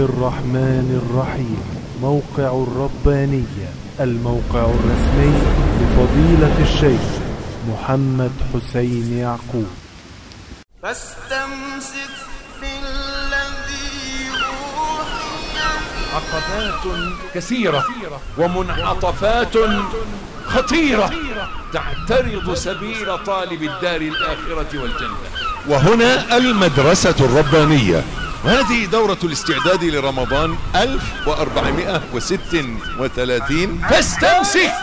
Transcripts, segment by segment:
الرحمن الرحيم موقع الربانية الموقع الرسمي لفضيلة الشيخ محمد حسين يعقوب فاستمسك بالذي أوحي عقبات كثيرة ومنعطفات خطيرة تعترض سبيل طالب الدار الآخرة والجنة وهنا المدرسة الربانية وهذه دورة الاستعداد لرمضان 1436 فاستمسك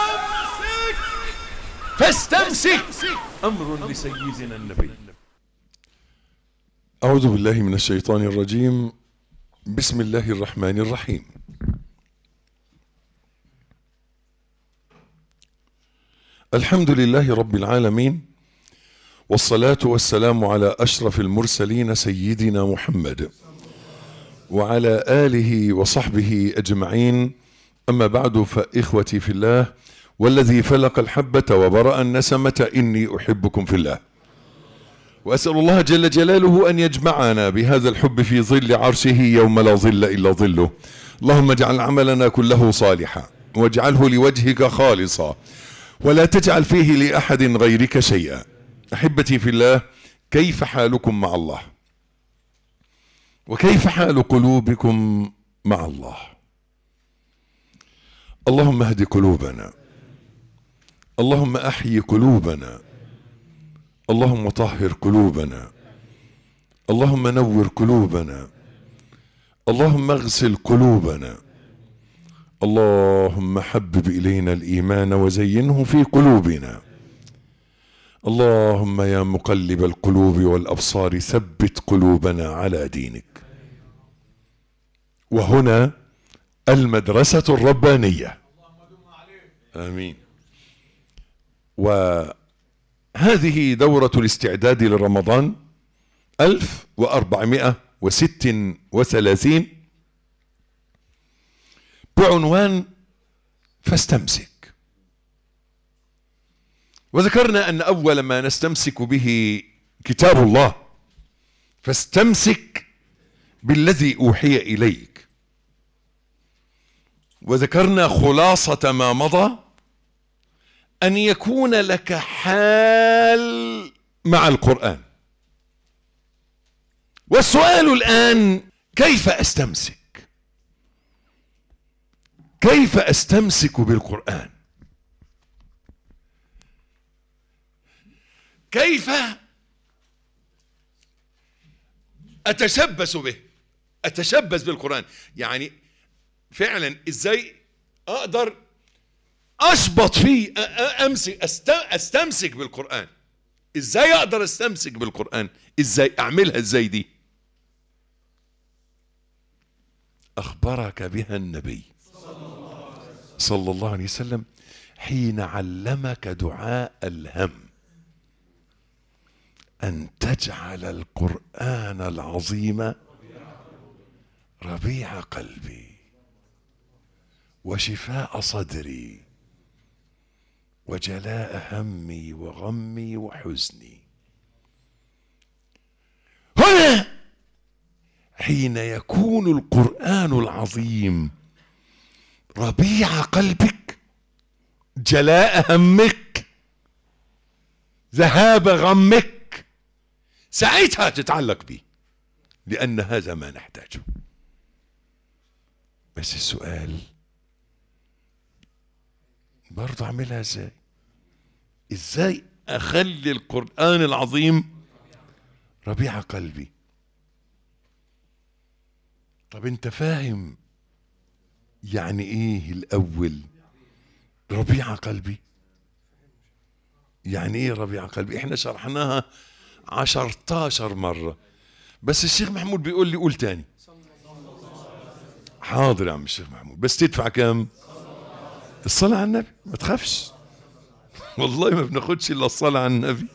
فاستمسك أمر لسيدنا النبي أعوذ بالله من الشيطان الرجيم بسم الله الرحمن الرحيم الحمد لله رب العالمين والصلاة والسلام على أشرف المرسلين سيدنا محمد وعلى آله وصحبه أجمعين أما بعد فإخوتي في الله والذي فلق الحبة وبرأ النسمة إني أحبكم في الله وأسأل الله جل جلاله أن يجمعنا بهذا الحب في ظل عرشه يوم لا ظل إلا ظله اللهم اجعل عملنا كله صالحا واجعله لوجهك خالصا ولا تجعل فيه لأحد غيرك شيئا أحبتي في الله كيف حالكم مع الله وكيف حال قلوبكم مع الله اللهم اهد قلوبنا اللهم احيي قلوبنا اللهم طهر قلوبنا اللهم نور قلوبنا اللهم اغسل قلوبنا اللهم حبب الينا الايمان وزينه في قلوبنا اللهم يا مقلب القلوب والابصار ثبت قلوبنا على دينك وهنا المدرسه الربانيه امين وهذه دورة الاستعداد لرمضان 1436 بعنوان فاستمسك وذكرنا أن أول ما نستمسك به كتاب الله فاستمسك بالذي أوحي إليك وذكرنا خلاصة ما مضى أن يكون لك حال مع القرآن والسؤال الآن كيف أستمسك كيف أستمسك بالقرآن كيف أتشبث به أتشبث بالقرآن يعني فعلا إزاي أقدر اشبط فيه أ- أ- امسك أست- استمسك بالقران ازاي اقدر استمسك بالقران ازاي اعملها ازاي دي اخبرك بها النبي صلى الله عليه وسلم حين علمك دعاء الهم ان تجعل القران العظيم ربيع قلبي وشفاء صدري وجلاء همي وغمي وحزني هنا حين يكون القرآن العظيم ربيع قلبك جلاء همك ذهاب غمك ساعتها تتعلق به لأن هذا ما نحتاجه بس السؤال برضه اعملها ازاي ازاي اخلي القرآن العظيم ربيع قلبي طب انت فاهم يعني ايه الاول ربيع قلبي يعني ايه ربيع قلبي احنا شرحناها عشرتاشر مرة بس الشيخ محمود بيقول لي قول تاني حاضر يا عم الشيخ محمود بس تدفع كام الصلاة على النبي ما تخافش والله ما بناخدش الا الصلاة على النبي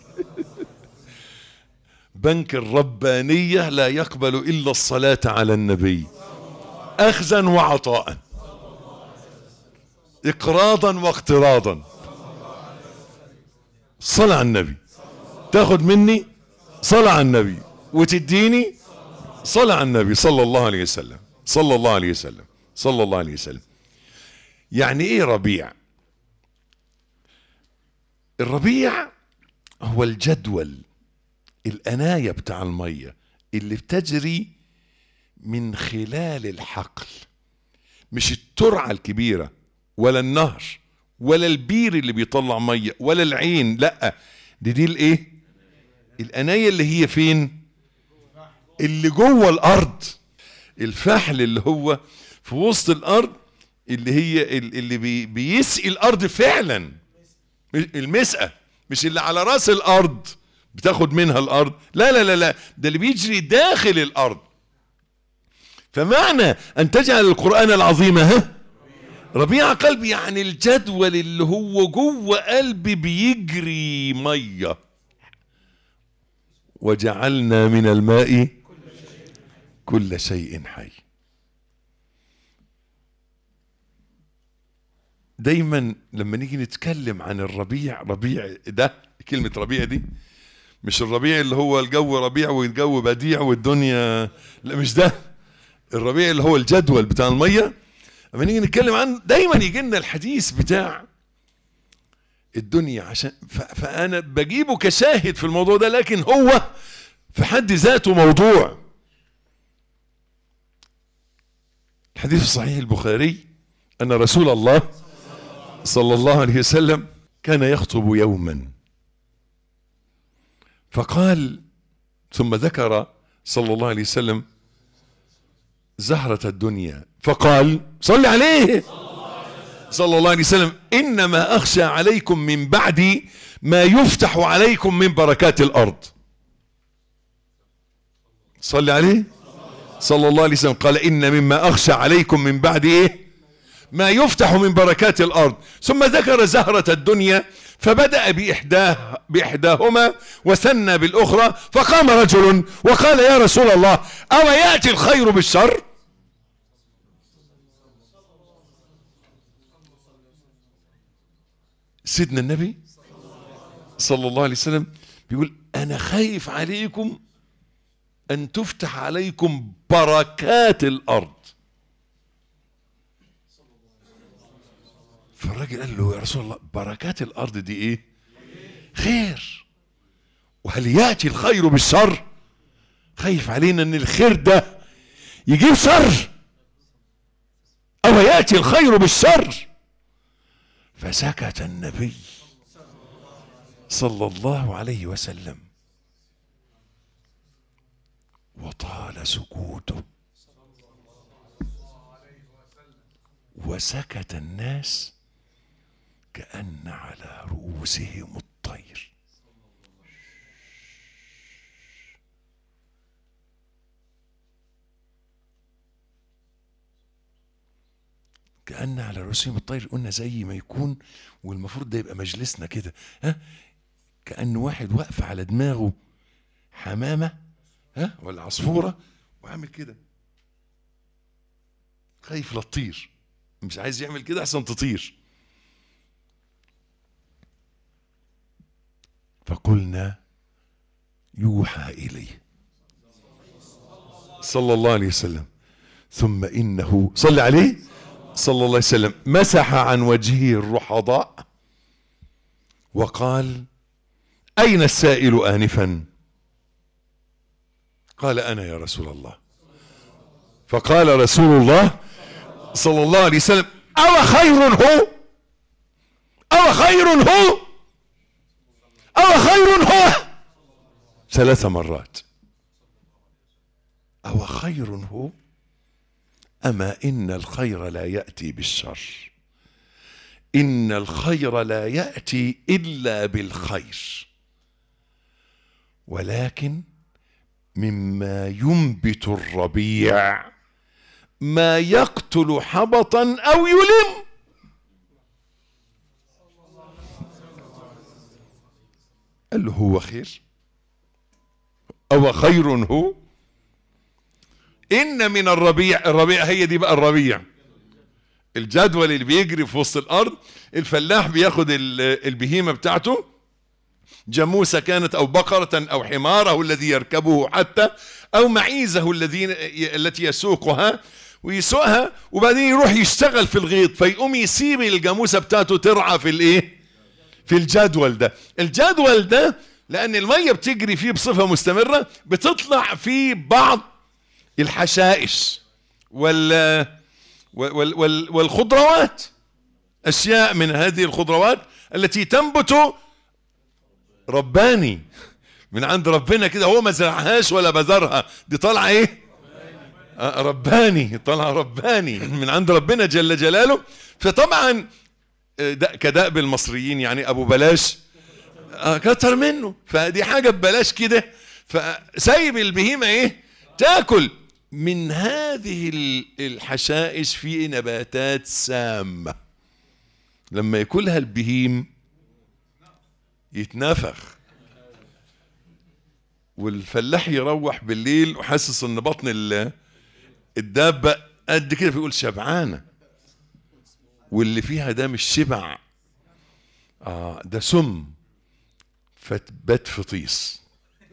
بنك الربانية لا يقبل الا الصلاة على النبي اخذا وعطاء اقراضا واقتراضا صلاة على النبي تاخد مني صلاة على النبي وتديني صلاة على النبي صلى الله عليه وسلم صلى الله عليه وسلم صلى الله عليه وسلم يعني ايه ربيع الربيع هو الجدول الأناية بتاع المية اللي بتجري من خلال الحقل مش الترعة الكبيرة ولا النهر ولا البير اللي بيطلع مية ولا العين لا دي دي الايه الأناية اللي هي فين اللي جوه الأرض الفحل اللي هو في وسط الأرض اللي هي ال- اللي بي بيسقي الأرض فعلا المسقى مش اللي على راس الأرض بتاخد منها الأرض لا لا لا لا ده اللي بيجري داخل الأرض فمعنى أن تجعل القرآن العظيم ها ربيع قلبي يعني الجدول اللي هو جوه قلبي بيجري ميه وجعلنا من الماء كل شيء حي دايما لما نيجي نتكلم عن الربيع ربيع ده كلمة ربيع دي مش الربيع اللي هو الجو ربيع والجو بديع والدنيا لا مش ده الربيع اللي هو الجدول بتاع المية لما نيجي نتكلم عنه دايما يجي لنا الحديث بتاع الدنيا عشان ف- فانا بجيبه كشاهد في الموضوع ده لكن هو في حد ذاته موضوع الحديث في صحيح البخاري ان رسول الله صلى الله عليه وسلم كان يخطب يوما فقال ثم ذكر صلى الله عليه وسلم زهرة الدنيا فقال صل عليه صلى الله عليه وسلم إنما أخشى عليكم من بعدي ما يفتح عليكم من بركات الأرض صل عليه صلى الله عليه وسلم قال إن مما أخشى عليكم من بعد إيه ما يفتح من بركات الأرض ثم ذكر زهرة الدنيا فبدأ بإحداه بإحداهما وثنى بالأخرى فقام رجل وقال يا رسول الله أو يأتي الخير بالشر سيدنا النبي صلى الله عليه وسلم بيقول أنا خايف عليكم أن تفتح عليكم بركات الأرض فالراجل قال له يا رسول الله بركات الأرض دي إيه خير وهل يأتي الخير بالشر خايف علينا أن الخير ده يجيب شر أو يأتي الخير بالشر فسكت النبي صلى الله عليه وسلم وطال سكوته وسكت الناس كأن على رؤوسهم الطير كأن على رؤوسهم الطير قلنا زي ما يكون والمفروض ده يبقى مجلسنا كده ها كأن واحد واقف على دماغه حمامة ها ولا عصفورة وعامل كده خايف لا تطير مش عايز يعمل كده احسن تطير فقلنا يوحى اليه صلى الله عليه وسلم ثم انه صلى عليه صلى الله عليه وسلم مسح عن وجهه الرحضاء وقال اين السائل انفا قال انا يا رسول الله فقال رسول الله صلى الله عليه وسلم أو خير هو أو خير هو أو خير هو ثلاث مرات أو خير هو أما إن الخير لا يأتي بالشر إن الخير لا يأتي إلا بالخير ولكن مما ينبت الربيع ما يقتل حبطا او يلم قال له هو خير او خير هو ان من الربيع الربيع هي دي بقى الربيع الجدول اللي بيجري في وسط الارض الفلاح بياخد ال- البهيمه بتاعته جاموسة كانت أو بقرة أو حماره الذي يركبه حتى أو معيزه الذي التي يسوقها ويسوقها وبعدين يروح يشتغل في الغيط فيقوم يسيب الجاموسه بتاعته ترعى في الايه في الجدول ده الجدول ده لان الميه بتجري فيه بصفه مستمره بتطلع فيه بعض الحشائش وال وال وال والخضروات اشياء من هذه الخضروات التي تنبت رباني من عند ربنا كده هو ما زرعهاش ولا بذرها دي طالعه ايه آه، رباني طالعه رباني من عند ربنا جل جلاله فطبعا آه، ده كدأب المصريين يعني ابو بلاش آه، كتر منه فدي حاجه ببلاش كده فسايب البهيمه ايه تاكل من هذه ال- الحشائش في نباتات سامه لما ياكلها البهيم يتنفخ والفلاح يروح بالليل وحاسس ان بطن ال- الدابه قد كده فيقول شبعانه واللي فيها ده مش شبع اه ده سم فتبات فطيس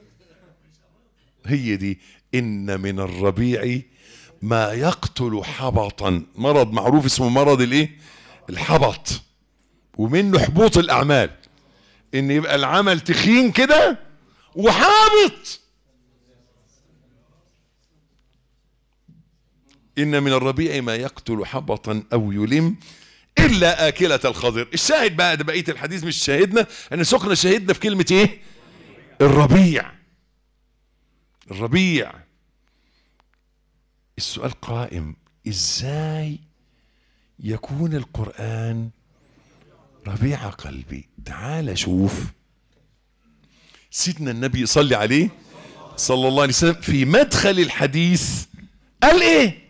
هي دي ان من الربيع ما يقتل حبطا مرض معروف اسمه مرض الايه الحبط ومنه حبوط الاعمال ان يبقى العمل تخين كده وحابط إن من الربيع ما يقتل حبطا أو يلم إلا آكلة الخضر الشاهد بقى ده بقية الحديث مش شاهدنا أن سخنا شاهدنا في كلمة إيه الربيع الربيع السؤال قائم إزاي يكون القرآن ربيع قلبي تعال شوف سيدنا النبي صلي عليه صلى الله عليه وسلم في مدخل الحديث قال ايه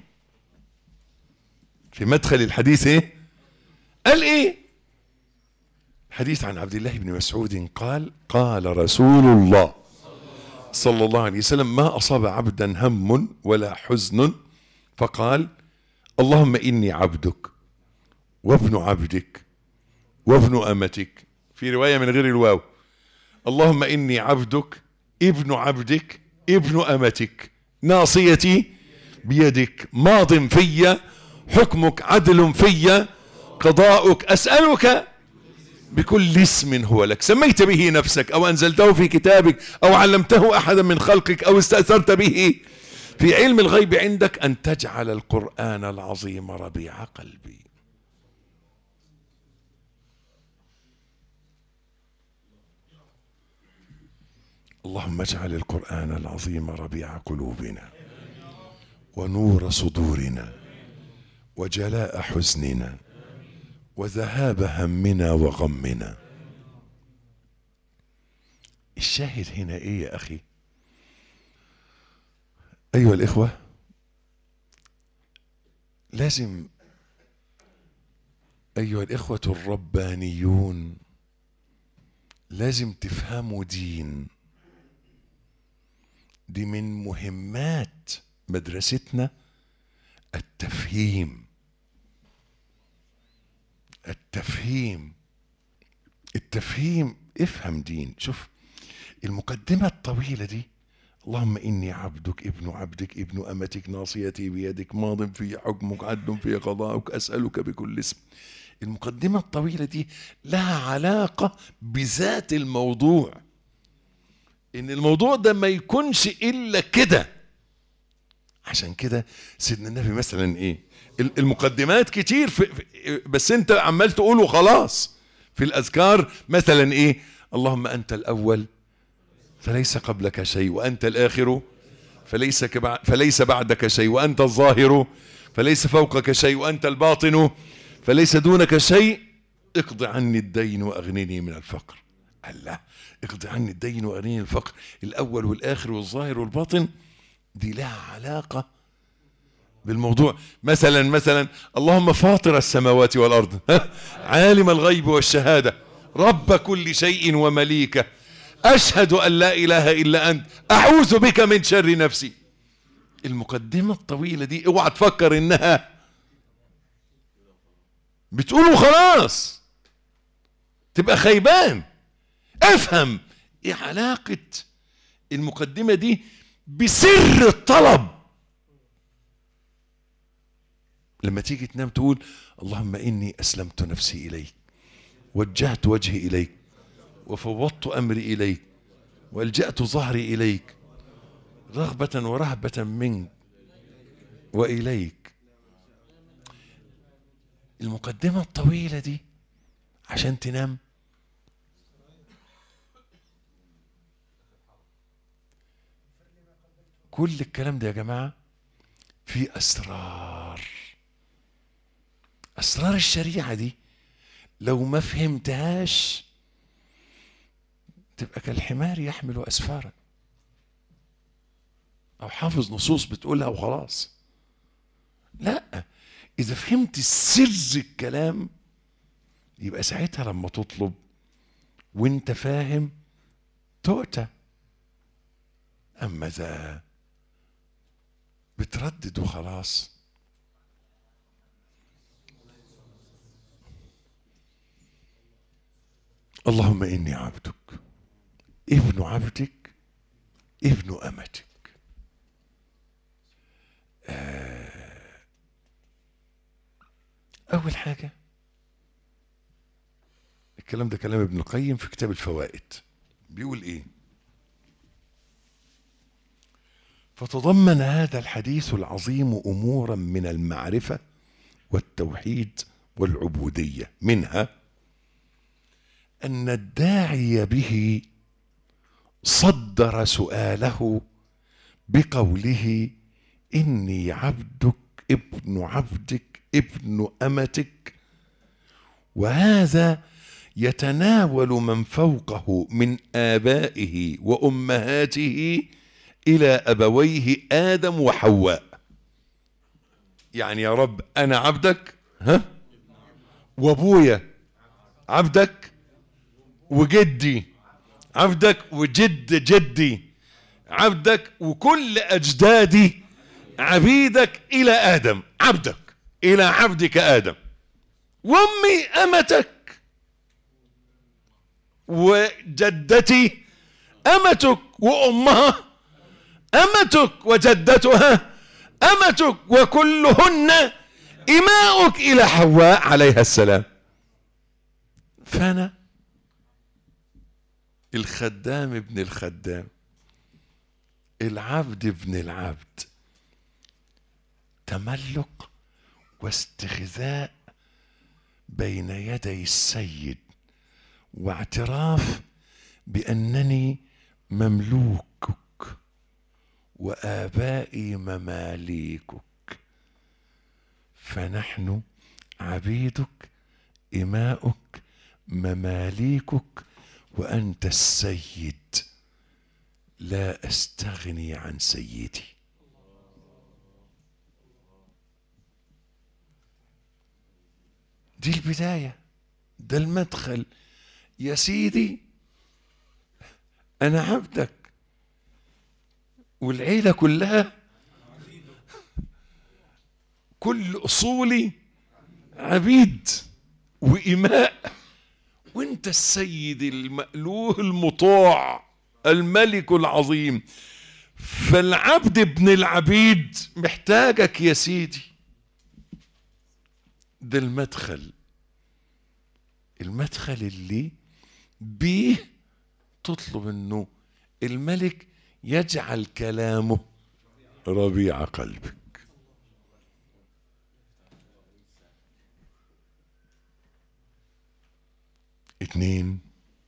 في مدخل الحديث ايه قال ايه حديث عن عبد الله بن مسعود قال قال رسول الله صلى الله عليه وسلم ما اصاب عبدا هم ولا حزن فقال اللهم اني عبدك وابن عبدك وابن امتك في روايه من غير الواو اللهم اني عبدك ابن عبدك ابن امتك ناصيتي بيدك ماض في حكمك عدل في قضاؤك اسالك بكل اسم هو لك سميت به نفسك او انزلته في كتابك او علمته احدا من خلقك او استاثرت به في علم الغيب عندك ان تجعل القران العظيم ربيع قلبي اللهم اجعل القرآن العظيم ربيع قلوبنا ونور صدورنا وجلاء حزننا وذهاب همنا وغمنا الشاهد هنا ايه يا اخي ايها الاخوه لازم ايها الاخوه الربانيون لازم تفهموا دين دي من مهمات مدرستنا التفهيم التفهيم التفهيم افهم دين شوف المقدمة الطويلة دي اللهم إني عبدك ابن عبدك ابن أمتك ناصيتي بيدك ماض في حكمك عدل في قضاءك أسألك بكل اسم المقدمة الطويلة دي لها علاقة بذات الموضوع ان الموضوع ده ما يكونش الا كده عشان كده سيدنا النبي مثلا ايه ال- المقدمات كتير في في- بس انت عمال تقوله خلاص في الاذكار مثلا ايه اللهم انت الاول فليس قبلك شيء وانت الاخر فليس كبع فليس بعدك شيء وانت الظاهر فليس فوقك شيء وانت الباطن فليس دونك شيء اقض عني الدين واغنني من الفقر الله اقض عني الدين واغنني من الفقر الاول والاخر والظاهر والباطن دي لها علاقه بالموضوع مثلا مثلا اللهم فاطر السماوات والارض ها؟ عالم الغيب والشهاده رب كل شيء ومليكه اشهد ان لا اله الا انت اعوذ بك من شر نفسي المقدمه الطويله دي اوعى تفكر انها بتقوله خلاص تبقى خيبان افهم ايه علاقه المقدمه دي بسر الطلب لما تيجي تنام تقول اللهم اني اسلمت نفسي اليك وجهت وجهي اليك وفوضت امري اليك والجات ظهري اليك رغبه ورهبه منك واليك المقدمه الطويله دي عشان تنام كل الكلام ده يا جماعه في اسرار اسرار الشريعه دي لو ما فهمتهاش تبقى كالحمار يحمل اسفارا او حافظ نصوص بتقولها وخلاص لا اذا فهمت سر الكلام يبقى ساعتها لما تطلب وانت فاهم تؤتى اما اذا بتردد وخلاص اللهم اني عبدك ابن عبدك ابن امتك آه، اول حاجه الكلام ده كلام ابن القيم في كتاب الفوائد بيقول ايه فتضمن هذا الحديث العظيم امورا من المعرفه والتوحيد والعبوديه منها ان الداعي به صدر سؤاله بقوله اني عبدك ابن عبدك ابن امتك وهذا يتناول من فوقه من ابائه وامهاته الى ابويه ادم وحواء يعني يا رب انا عبدك ها وابويا عبدك وجدي عبدك وجد جدي عبدك وكل اجدادي عبيدك الى ادم عبدك الى عبدك ادم وامي امتك وجدتي امتك وامها امتك وجدتها امتك وكلهن اماؤك الى حواء عليها السلام فانا الخدام ابن الخدام العبد ابن العبد تملك واستخذاء بين يدي السيد واعتراف بانني مملوكك وابائي مماليكك فنحن عبيدك اماؤك مماليكك وانت السيد لا استغني عن سيدي دي البدايه ده المدخل يا سيدي انا عبدك والعيله كلها كل اصولي عبيد واماء وانت السيد المألوه المطاع الملك العظيم فالعبد ابن العبيد محتاجك يا سيدي ده المدخل المدخل اللي بيه تطلب انه الملك يجعل كلامه ربيع قلبك اتنين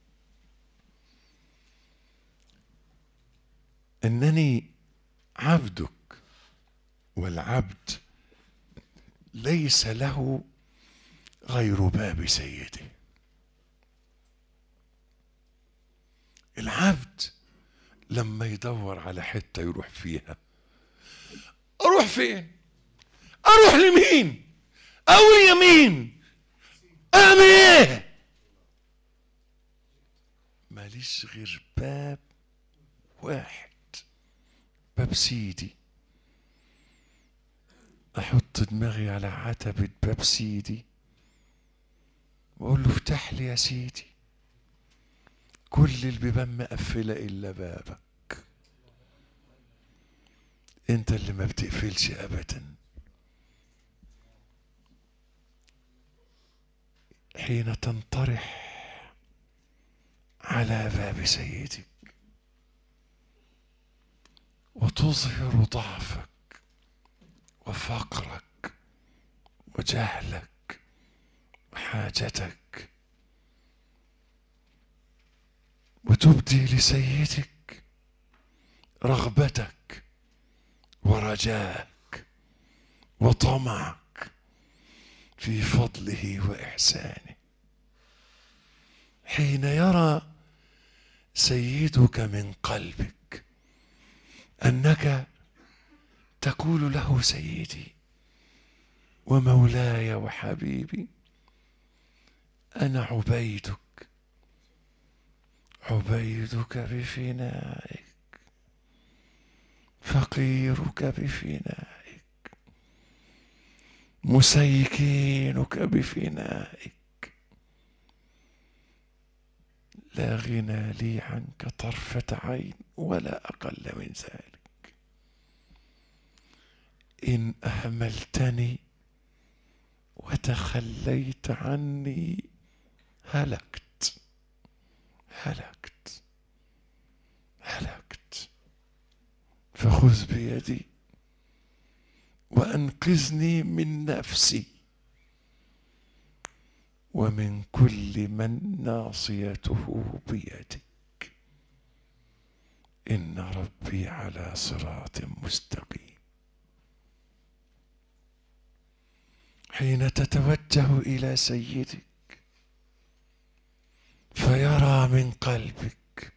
انني عبدك والعبد ليس له غير باب سيده العبد لما يدور على حته يروح فيها اروح فين اروح لمين اقول يمين اعمل ايه ماليش غير باب واحد باب سيدي احط دماغي على عتبة باب سيدي واقول له افتح لي يا سيدي كل البيبان مقفلة الا بابك انت اللي ما بتقفلش ابدا حين تنطرح على باب سيدك وتظهر ضعفك وفقرك وجهلك وحاجتك وتبدي لسيدك رغبتك ورجاك وطمعك في فضله واحسانه حين يرى سيدك من قلبك انك تقول له سيدي ومولاي وحبيبي انا عبيدك عبيدك بفنائك فقيرك بفنائك مسيكينك بفنائك لا غنى لي عنك طرفة عين ولا أقل من ذلك إن أهملتني وتخليت عني هلكت هلكت هلكت فخذ بيدي وانقذني من نفسي ومن كل من ناصيته بيدك ان ربي على صراط مستقيم حين تتوجه الى سيدك فيرى من قلبك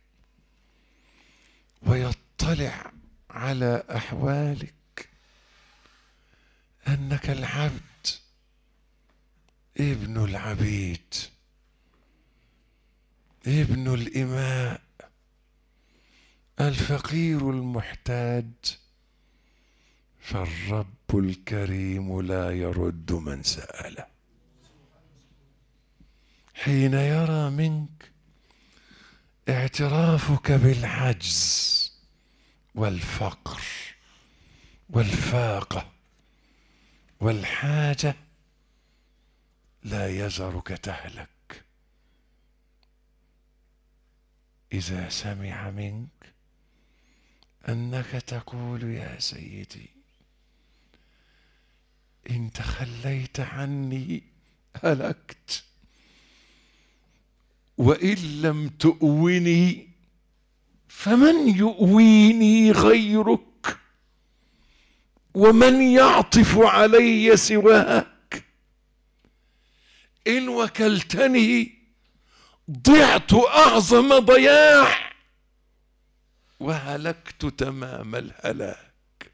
ويطلع على احوالك انك العبد ابن العبيد ابن الاماء الفقير المحتاج فالرب الكريم لا يرد من ساله حين يرى منك اعترافك بالعجز والفقر والفاقه والحاجه لا يزرك تهلك اذا سمع منك انك تقول يا سيدي ان تخليت عني هلكت وان لم تؤوني فمن يؤويني غيرك ومن يعطف علي سواك ان وكلتني ضعت اعظم ضياع وهلكت تمام الهلاك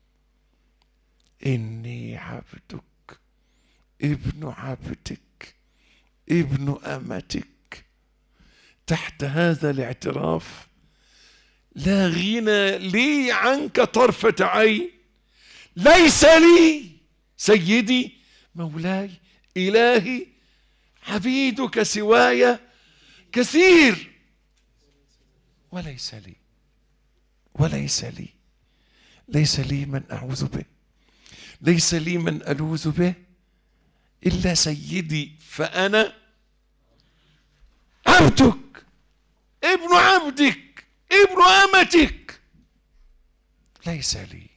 اني عبدك ابن عبدك ابن امتك تحت هذا الاعتراف لا غنى لي عنك طرفة عين ليس لي سيدي مولاي إلهي عبيدك سواي كثير وليس لي وليس لي ليس لي من أعوذ به ليس لي من ألوذ به إلا سيدي فأنا عبدك ابن عبدك ابن امتك ليس لي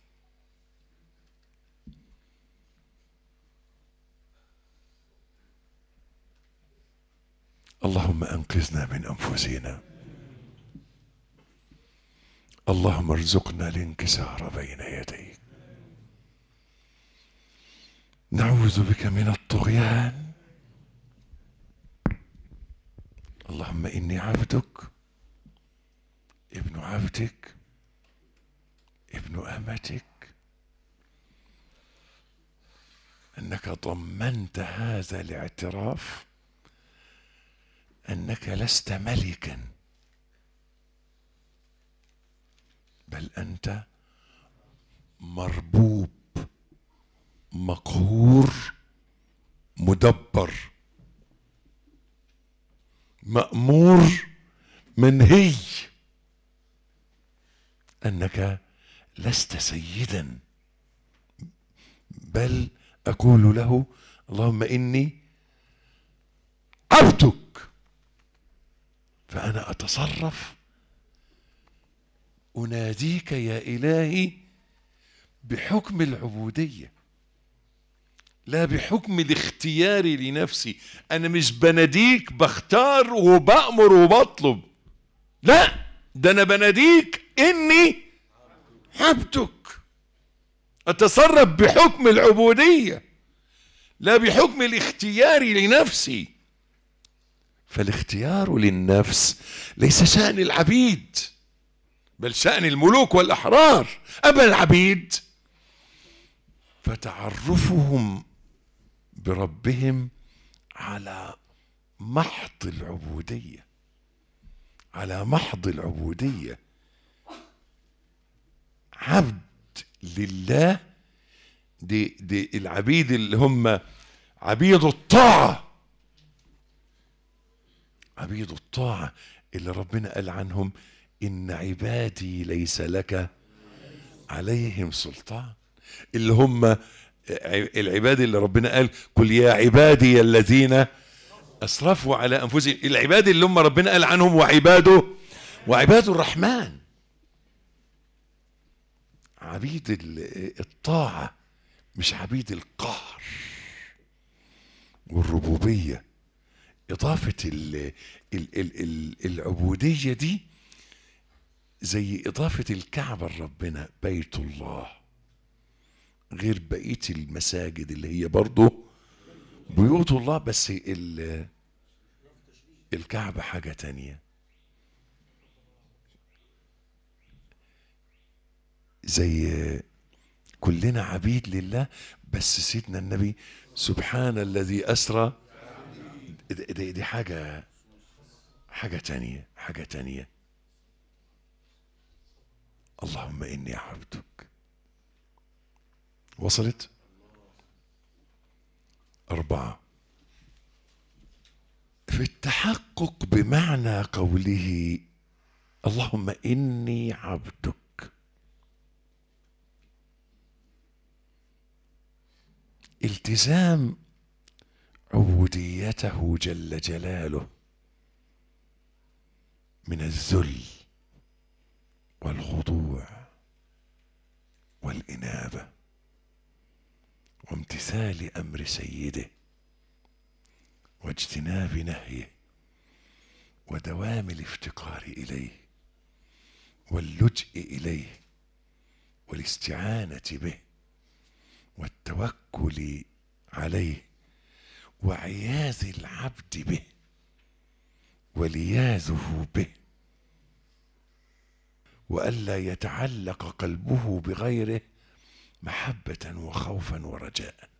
اللهم انقذنا من انفسنا اللهم ارزقنا الانكسار بين يديك نعوذ بك من الطغيان اللهم اني عبدك ابن عبدك ابن امتك انك ضمنت هذا الاعتراف انك لست ملكا بل انت مربوب مقهور مدبر مأمور منهي أنك لست سيدا بل أقول له اللهم إني عبدك فأنا أتصرف أناديك يا إلهي بحكم العبودية لا بحكم الاختيار لنفسي أنا مش بناديك بختار وبأمر وبطلب لا ده أنا بناديك إني عبدك أتصرف بحكم العبودية لا بحكم الاختيار لنفسي فالاختيار للنفس ليس شأن العبيد بل شأن الملوك والأحرار أما العبيد فتعرفهم بربهم على محض العبودية على محض العبودية عبد لله دي, دي العبيد اللي هم عبيد الطاعة عبيد الطاعة اللي ربنا قال عنهم إن عبادي ليس لك عليهم سلطان اللي هم العباد اللي ربنا قال قل يا عبادي الذين أسرفوا على أنفسهم العباد اللي هم ربنا قال عنهم وعباده وعباد الرحمن عبيد ال- الطاعة مش عبيد القهر والربوبية إضافة ال ال ال ال العبودية دي زي إضافة الكعبة لربنا بيت الله غير بقية المساجد اللي هي برضه بيوت الله بس ال الكعبة حاجة تانية زي كلنا عبيد لله بس سيدنا النبي سبحان الذي أسرى دي, دي حاجة حاجة تانية حاجة تانية اللهم إني عبدك وصلت أربعة في التحقق بمعنى قوله اللهم إني عبدك التزام عبوديته جل جلاله من الذل والخضوع والإنابة وامتثال أمر سيده واجتناب نهيه ودوام الافتقار إليه واللجئ إليه والاستعانة به والتوكل عليه وعياذ العبد به ولياذه به والا يتعلق قلبه بغيره محبه وخوفا ورجاء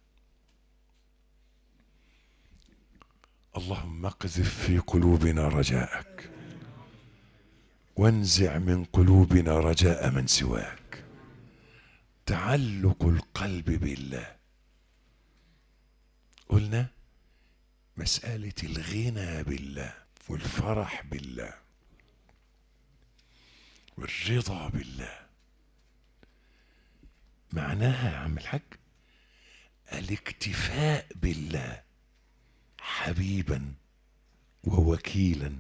اللهم اقذف في قلوبنا رجاءك وانزع من قلوبنا رجاء من سواك تعلق القلب بالله قلنا مسألة الغنى بالله والفرح بالله والرضا بالله معناها يا عم الحاج الاكتفاء بالله حبيبا ووكيلا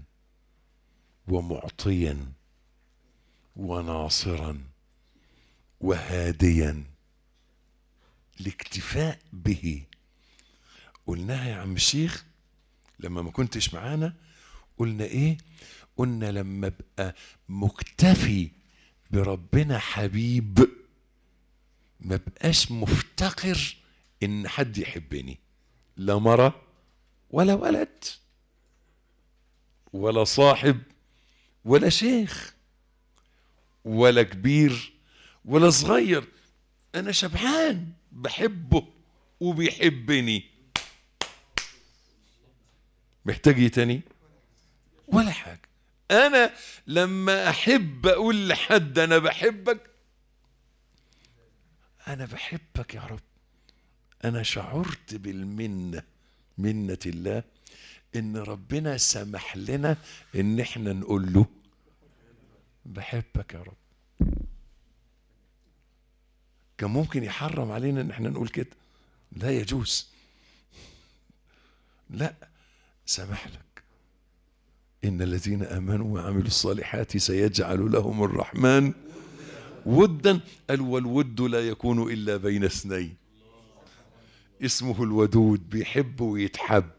ومعطيا وناصرا وهاديا الاكتفاء به قلناها يا عم الشيخ لما ما كنتش معانا قلنا ايه قلنا لما ابقى مكتفي بربنا حبيب ما بقاش مفتقر ان حد يحبني لا مرة ولا ولد ولا صاحب ولا شيخ ولا كبير ولا صغير انا شبعان بحبه وبيحبني محتاج ايه تاني ولا حاجه انا لما احب اقول لحد انا بحبك انا بحبك يا رب انا شعرت بالمنه منه الله ان ربنا سمح لنا ان احنا نقول له بحبك يا رب كان ممكن يحرم علينا ان احنا نقول كده لا يجوز لا سامح لك إن الذين آمنوا وعملوا الصالحات سيجعل لهم الرحمن ودا قال والود لا يكون إلا بين اثنين اسمه الودود بيحب ويتحب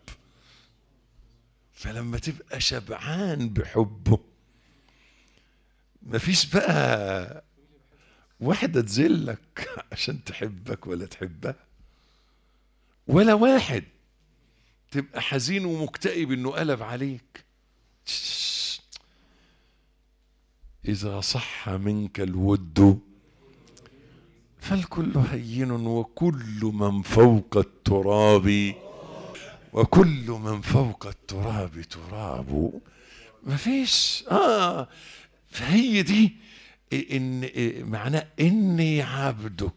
فلما تبقى شبعان بحبه مفيش بقى واحدة تذلك عشان تحبك ولا تحبها ولا واحد تبقى حزين ومكتئب انه قلب عليك إذا صح منك الود فالكل هين وكل من فوق التراب وكل من فوق التراب تراب مفيش اه فهي دي ان إيه معناه اني عبدك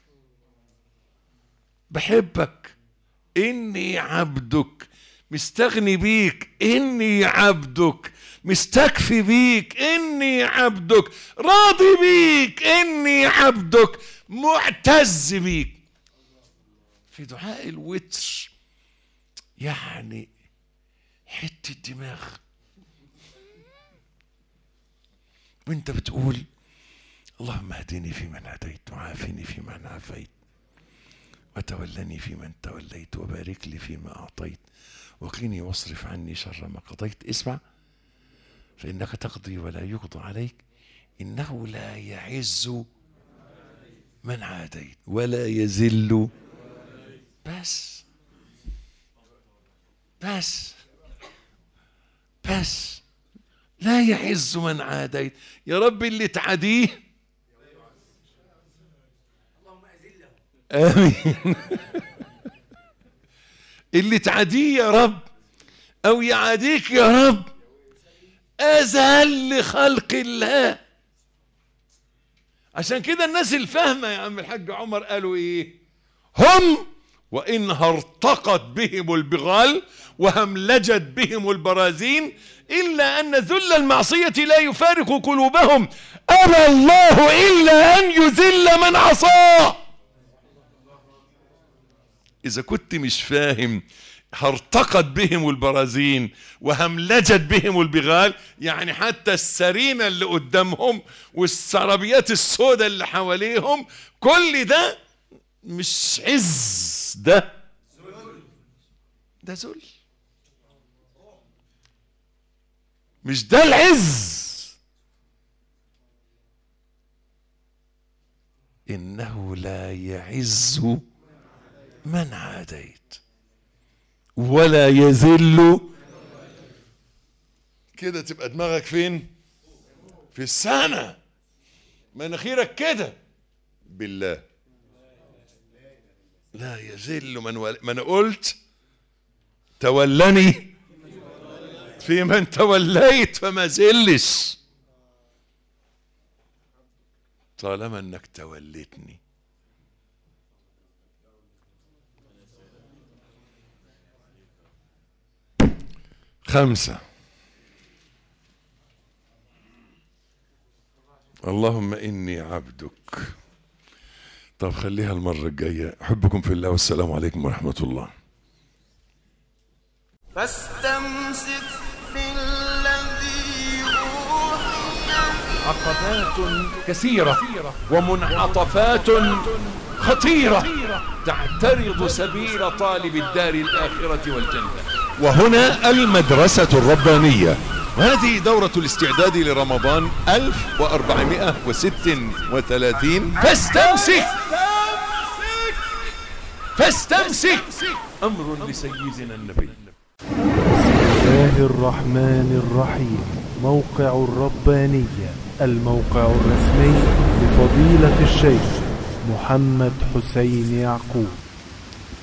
بحبك اني عبدك مستغني بيك اني عبدك مستكفي بيك اني عبدك راضي بيك اني عبدك معتز بيك في دعاء الوتر يعني حته دماغ وانت بتقول اللهم اهدني فيمن هديت وعافني فيمن عافيت وتولني فيمن توليت وبارك لي فيما اعطيت وقني واصرف عني شر ما قضيت اسمع فانك تقضي ولا يقضى عليك انه لا يعز من عاديت ولا يذل بس بس بس لا يعز من عاديت يا رب اللي تعاديه امين اللي تعاديه يا رب او يعاديك يا رب اذل خلق الله عشان كده الناس الفاهمه يا عم الحاج عمر قالوا ايه هم وانها ارتقت بهم البغال وهملجت بهم البرازين الا ان ذل المعصيه لا يفارق قلوبهم ابى الله الا ان يذل من عصاه اذا كنت مش فاهم هرتقت بهم البرازين وهملجت بهم البغال يعني حتى السرينة اللي قدامهم والسرابيات السوداء اللي حواليهم كل ده مش عز ده ده ذل مش ده العز انه لا يعز من عاديت ولا يذل كده تبقى دماغك فين في السنة مناخيرك كده بالله لا يذل من ول... ما انا قلت تولني في من توليت فما زلش طالما انك توليتني خمسة اللهم إني عبدك طب خليها المرة الجاية أحبكم في الله والسلام عليكم ورحمة الله فاستمسك بالذي أوحي عقبات كثيرة ومنعطفات خطيرة تعترض سبيل طالب الدار الآخرة والجنة وهنا المدرسة الربانية وهذه دورة الاستعداد لرمضان 1436 فاستمسك فاستمسك أمر لسيدنا النبي بسم الله الرحمن الرحيم موقع الربانية الموقع الرسمي لفضيلة الشيخ محمد حسين يعقوب